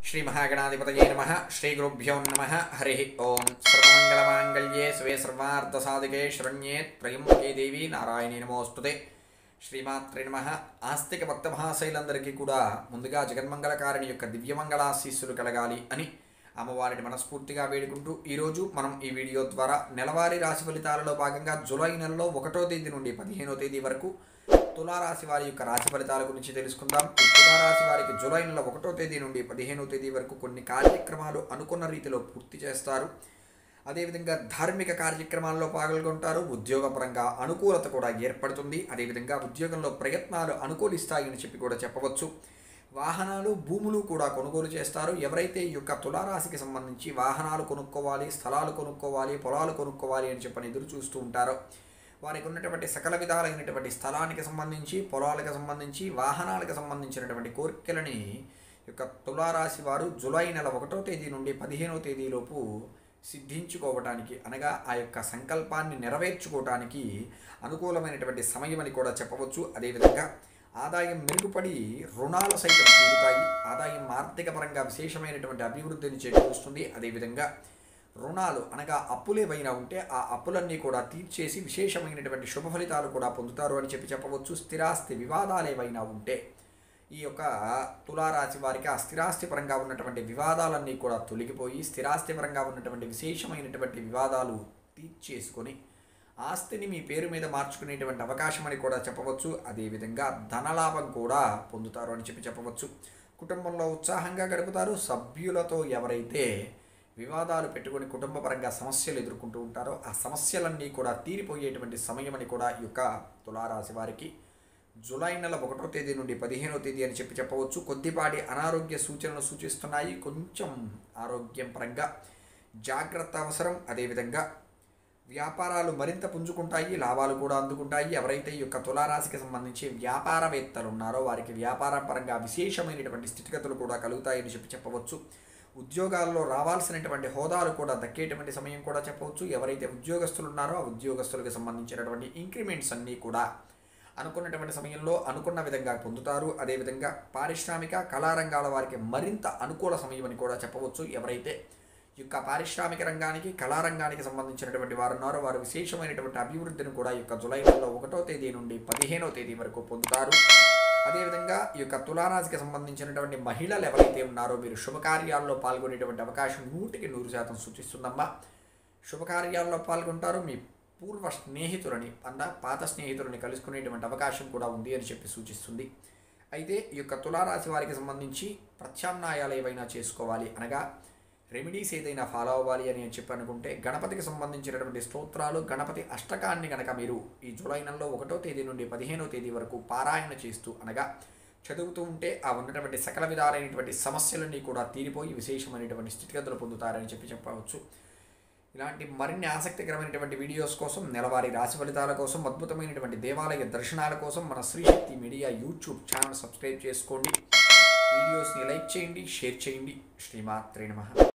శ్రీ మహాగణాధిపతయే నమ శ్రీ గురుభ్యో నమ హరి ఓం సర్వమంగళమాంగళ్యే శివే సర్వార్థసాధికే శరణ్యే త్రయంబకే దేవి నారాయణీ నమోస్తుతే శ్రీమాత్రే నమ ఆస్తిక భక్త మహాశైలందరికీ కూడా ముందుగా జగన్మంగళకారిణి యొక్క దివ్యమంగళాశీస్సులు కలగాలి అని అమ్మవారిని మనస్ఫూర్తిగా వేడుకుంటూ ఈరోజు మనం ఈ వీడియో ద్వారా నెలవారీ రాశి ఫలితాలలో భాగంగా జూలై నెలలో ఒకటో తేదీ నుండి పదిహేనో తేదీ వరకు తులారాశి వారి యొక్క రాశి ఫలితాల గురించి తెలుసుకుందాం ఈ తులారాశి వారికి జూలై నెల ఒకటో తేదీ నుండి పదిహేనో తేదీ వరకు కొన్ని కార్యక్రమాలు అనుకున్న రీతిలో పూర్తి చేస్తారు అదేవిధంగా ధార్మిక కార్యక్రమాల్లో పాల్గొంటారు ఉద్యోగపరంగా అనుకూలత కూడా ఏర్పడుతుంది అదేవిధంగా ఉద్యోగంలో ప్రయత్నాలు అనుకూలిస్తాయని చెప్పి కూడా చెప్పవచ్చు వాహనాలు భూములు కూడా కొనుగోలు చేస్తారు ఎవరైతే ఈ యొక్క తులారాశికి సంబంధించి వాహనాలు కొనుక్కోవాలి స్థలాలు కొనుక్కోవాలి పొలాలు కొనుక్కోవాలి అని చెప్పని ఎదురు చూస్తూ ఉంటారో వారికి ఉన్నటువంటి సకల విధాలైనటువంటి స్థలానికి సంబంధించి పొలాలకు సంబంధించి వాహనాలకు సంబంధించినటువంటి కోరికలని ఈ యొక్క తులారాశి వారు జూలై నెల ఒకటో తేదీ నుండి పదిహేనో తేదీలోపు సిద్ధించుకోవటానికి అనగా ఆ యొక్క సంకల్పాన్ని నెరవేర్చుకోవటానికి అనుకూలమైనటువంటి సమయం అని కూడా చెప్పవచ్చు అదేవిధంగా ఆదాయం మెరుగుపడి రుణాలు సైతం తీరుతాయి ఆదాయం ఆర్థిక పరంగా విశేషమైనటువంటి అభివృద్ధిని చేకూరుస్తుంది అదేవిధంగా రుణాలు అనగా అప్పులు ఏవైనా ఉంటే ఆ అప్పులన్నీ కూడా తీర్చేసి విశేషమైనటువంటి శుభ ఫలితాలు కూడా పొందుతారు అని చెప్పి చెప్పవచ్చు స్థిరాస్తి వివాదాలు ఏవైనా ఉంటే ఈ యొక్క తులారాశి వారికి ఆ స్థిరాస్తి పరంగా ఉన్నటువంటి వివాదాలన్నీ కూడా తొలగిపోయి స్థిరాస్తి పరంగా ఉన్నటువంటి విశేషమైనటువంటి వివాదాలు తీర్చేసుకొని ఆస్తిని మీ పేరు మీద మార్చుకునేటువంటి అవకాశం అని కూడా చెప్పవచ్చు అదేవిధంగా ధనలాభం కూడా పొందుతారు అని చెప్పి చెప్పవచ్చు కుటుంబంలో ఉత్సాహంగా గడుపుతారు సభ్యులతో ఎవరైతే వివాదాలు పెట్టుకొని కుటుంబపరంగా సమస్యలు ఎదుర్కొంటూ ఉంటారో ఆ సమస్యలన్నీ కూడా తీరిపోయేటువంటి సమయం అని కూడా ఈ యొక్క తులారాశి వారికి జూలై నెల ఒకటో తేదీ నుండి పదిహేనో తేదీ అని చెప్పి చెప్పవచ్చు కొద్దిపాటి అనారోగ్య సూచనలు సూచిస్తున్నాయి కొంచెం ఆరోగ్యం పరంగా జాగ్రత్త అవసరం అదేవిధంగా వ్యాపారాలు మరింత పుంజుకుంటాయి లాభాలు కూడా అందుకుంటాయి ఎవరైతే ఈ యొక్క తులారాశికి సంబంధించి వ్యాపారవేత్తలు ఉన్నారో వారికి వ్యాపార పరంగా విశేషమైనటువంటి స్థితిగతులు కూడా కలుగుతాయని చెప్పి చెప్పవచ్చు ఉద్యోగాల్లో రావాల్సినటువంటి హోదాలు కూడా దక్కేటువంటి సమయం కూడా చెప్పవచ్చు ఎవరైతే ఉద్యోగస్తులు ఉన్నారో ఆ ఉద్యోగస్తులకు సంబంధించినటువంటి ఇంక్రిమెంట్స్ అన్నీ కూడా అనుకున్నటువంటి సమయంలో అనుకున్న విధంగా పొందుతారు అదేవిధంగా పారిశ్రామిక కళారంగాల వారికి మరింత అనుకూల సమయం అని కూడా చెప్పవచ్చు ఎవరైతే ఈ యొక్క పారిశ్రామిక రంగానికి కళారంగానికి సంబంధించినటువంటి వారు ఉన్నారో వారు విశేషమైనటువంటి అభివృద్ధిని కూడా ఈ యొక్క జులై నెలలో ఒకటో తేదీ నుండి పదిహేనో తేదీ వరకు పొందుతారు అదేవిధంగా ఈ యొక్క తులారాశికి సంబంధించినటువంటి మహిళలు ఎవరైతే ఉన్నారో మీరు శుభకార్యాల్లో పాల్గొనేటువంటి అవకాశం నూటికి నూరు శాతం సూచిస్తుందమ్మా శుభకార్యాల్లో పాల్గొంటారు మీ పూర్వ స్నేహితులని అన్న పాత స్నేహితులని కలుసుకునేటువంటి అవకాశం కూడా ఉంది అని చెప్పి సూచిస్తుంది అయితే ఈ యొక్క తులారాశి వారికి సంబంధించి ప్రత్యామ్నాయాలు ఏవైనా చేసుకోవాలి అనగా రెమెడీస్ ఏదైనా ఫాలో అవ్వాలి అని చెప్పి అనుకుంటే గణపతికి సంబంధించినటువంటి స్తోత్రాలు గణపతి అష్టకాన్ని కనుక మీరు ఈ జూలై నెలలో ఒకటో తేదీ నుండి పదిహేనో తేదీ వరకు పారాయణ చేస్తూ అనగా చదువుతూ ఉంటే ఆ ఉన్నటువంటి సకల విధాలైనటువంటి సమస్యలన్నీ కూడా తీరిపోయి విశేషమైనటువంటి స్థితిగతులు పొందుతారని చెప్పి చెప్పవచ్చు ఇలాంటి మరిన్ని ఆసక్తికరమైనటువంటి వీడియోస్ కోసం నెలవారీ రాశి ఫలితాల కోసం అద్భుతమైనటువంటి దేవాలయ దర్శనాల కోసం మన Srishakti media YouTube channel subscribe చేసుకోండి వీడియోస్ని లైక్ చేయండి షేర్ చేయండి శ్రీమాత్రే నమ